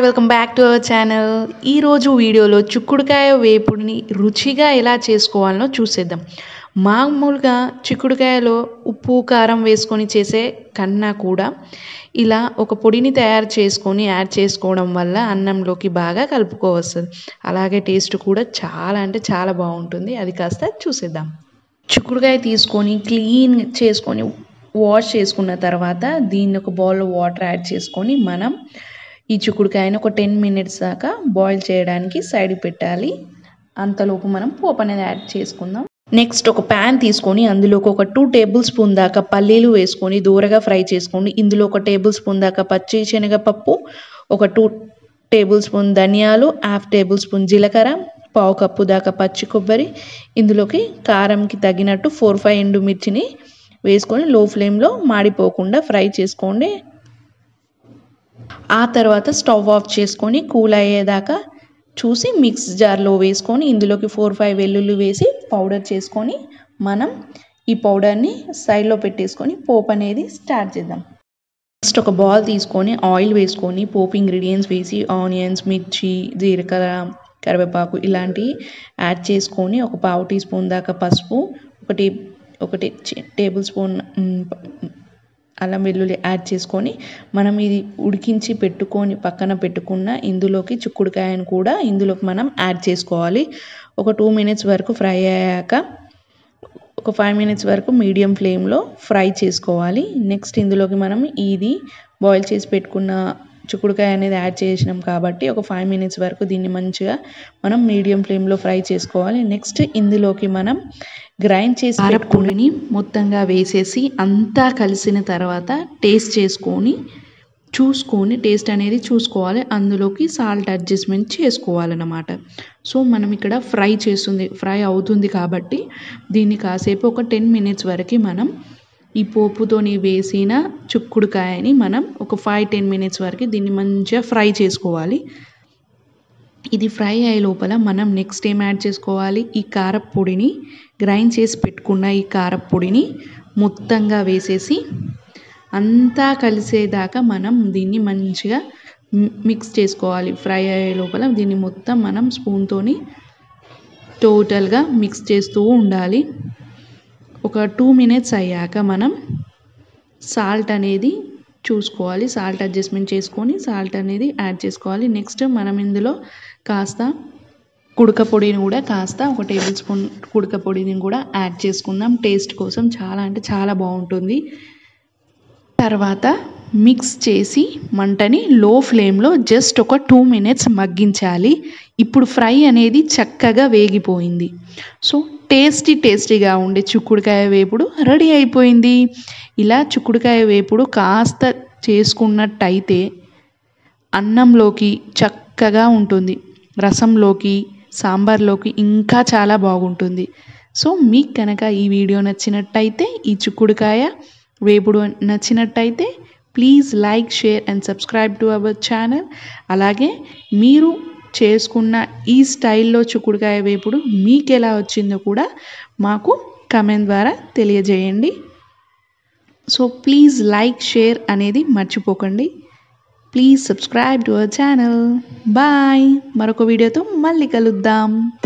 welcome back to our channel ఈరోజు వీడియోలో చిక్కుడుకాయ వేపుడిని రుచిగా ఎలా చేసుకోవాలనో చూసేద్దాం మామూలుగా చిక్కుడుకాయలో ఉప్పు కారం వేసుకొని చేసే కన్నా కూడా ఇలా ఒక పొడిని తయారు చేసుకొని యాడ్ చేసుకోవడం వల్ల అన్నంలోకి బాగా కలుపుకోవస్తుంది అలాగే టేస్ట్ కూడా చాలా అంటే చాలా బాగుంటుంది అది కాస్త చూసేద్దాం చిక్కుడుకాయ తీసుకొని క్లీన్ చేసుకొని వాష్ చేసుకున్న తర్వాత దీన్ని ఒక బౌల్లో వాటర్ యాడ్ చేసుకొని మనం ఈ చిక్కుడుకాయని ఒక టెన్ మినిట్స్ దాకా బాయిల్ చేయడానికి సైడ్ పెట్టాలి అంతలోపు మనం పోపు అనేది యాడ్ చేసుకుందాం నెక్స్ట్ ఒక ప్యాన్ తీసుకొని అందులోకి ఒక టూ టేబుల్ స్పూన్ దాకా పల్లీలు వేసుకొని దూరగా ఫ్రై చేసుకోండి ఇందులో ఒక టేబుల్ స్పూన్ దాకా పచ్చి శనగపప్పు ఒక టూ టేబుల్ స్పూన్ ధనియాలు హాఫ్ టేబుల్ స్పూన్ జీలకర్ర పావు కప్పు దాకా పచ్చి కొబ్బరి ఇందులోకి కారంకి తగినట్టు ఫోర్ ఫైవ్ ఎండుమిర్చిని వేసుకొని లో ఫ్లేమ్లో మాడిపోకుండా ఫ్రై చేసుకోండి ఆ తర్వాత స్టవ్ ఆఫ్ చేసుకొని కూల్ అయ్యేదాకా చూసి మిక్స్ జార్లో వేసుకొని ఇందులోకి ఫోర్ ఫైవ్ వెల్లుల్లి వేసి పౌడర్ చేసుకొని మనం ఈ పౌడర్ని సైడ్లో పెట్టేసుకొని పోపు అనేది స్టార్ట్ చేద్దాం నెక్స్ట్ ఒక బాల్ తీసుకొని ఆయిల్ వేసుకొని పోపు ఇంగ్రీడియంట్స్ వేసి ఆనియన్స్ మిర్చి జీలకర్ర కరివేపాకు ఇలాంటివి యాడ్ చేసుకొని ఒక పావు టీ స్పూన్ దాకా పసుపు ఒకటి ఒకటి టేబుల్ స్పూన్ అల్లం వెల్లుల్లి యాడ్ చేసుకొని మనం ఇది ఉడికించి పెట్టుకొని పక్కన పెట్టుకున్న ఇందులోకి చిక్కుడుకాయను కూడా ఇందులోకి మనం యాడ్ చేసుకోవాలి ఒక టూ మినిట్స్ వరకు ఫ్రై అయ్యాక ఒక ఫైవ్ మినిట్స్ వరకు మీడియం ఫ్లేమ్లో ఫ్రై చేసుకోవాలి నెక్స్ట్ ఇందులోకి మనం ఇది బాయిల్ చేసి పెట్టుకున్న చిక్కుడుకాయ అనేది యాడ్ చేసినాం కాబట్టి ఒక ఫైవ్ మినిట్స్ వరకు దీన్ని మంచిగా మనం మీడియం ఫ్లేమ్లో ఫ్రై చేసుకోవాలి నెక్స్ట్ ఇందులోకి మనం గ్రైండ్ చేసి కారపొడిని మొత్తంగా వేసేసి అంతా కలిసిన తర్వాత టేస్ట్ చేసుకొని చూసుకొని టేస్ట్ అనేది చూసుకోవాలి అందులోకి సాల్ట్ అడ్జస్ట్మెంట్ చేసుకోవాలన్నమాట సో మనం ఇక్కడ ఫ్రై చేస్తుంది ఫ్రై అవుతుంది కాబట్టి దీన్ని కాసేపు ఒక టెన్ మినిట్స్ వరకు మనం ఈ పోపుతోని వేసిన చుక్కుడుకాయని మనం ఒక ఫైవ్ టెన్ మినిట్స్ వరకు దీన్ని మంచిగా ఫ్రై చేసుకోవాలి ఇది ఫ్రై అయ్యే లోపల మనం నెక్స్ట్ ఏం యాడ్ చేసుకోవాలి ఈ కారపొడిని గ్రైండ్ చేసి పెట్టుకున్న ఈ కారపొడిని మొత్తంగా వేసేసి అంతా కలిసేదాకా మనం దీన్ని మంచిగా మిక్స్ చేసుకోవాలి ఫ్రై అయ్యే లోపల దీన్ని మొత్తం మనం స్పూన్తోని టోటల్గా మిక్స్ చేస్తూ ఉండాలి ఒక టూ మినిట్స్ అయ్యాక మనం సాల్ట్ అనేది చూసుకోవాలి సాల్ట్ అడ్జస్ట్మెంట్ చేసుకొని సాల్ట్ అనేది యాడ్ చేసుకోవాలి నెక్స్ట్ మనం ఇందులో కాస్త కుడక పొడిని కూడా కాస్త ఒక టేబుల్ స్పూన్ కుడక పొడిని కూడా యాడ్ చేసుకుందాం టేస్ట్ కోసం చాలా అంటే చాలా బాగుంటుంది తర్వాత మిక్స్ చేసి మంటని లో ఫ్లేమ్లో జస్ట్ ఒక టూ మినిట్స్ మగ్గించాలి ఇప్పుడు ఫ్రై అనేది చక్కగా వేగిపోయింది సో టేస్టీ టేస్టీగా ఉండే చిక్కుడుకాయ వేపుడు రెడీ అయిపోయింది ఇలా చిక్కుడుకాయ వేపుడు కాస్త చేసుకున్నట్టయితే అన్నంలోకి చక్కగా ఉంటుంది రసంలోకి సాంబార్లోకి ఇంకా చాలా బాగుంటుంది సో మీకు కనుక ఈ వీడియో నచ్చినట్టయితే ఈ చిక్కుడుకాయ వేపుడు నచ్చినట్టయితే please like share and subscribe to our channel అలాగే మీరు చేసుకున్న ఈ స్టైల్లో చిక్కుడుకాయ వేపుడు మీకు ఎలా వచ్చిందో కూడా మాకు కమెంట్ ద్వారా తెలియజేయండి సో ప్లీజ్ లైక్ షేర్ అనేది మర్చిపోకండి please subscribe to our channel bye మరొక వీడియోతో మళ్ళీ కలుద్దాం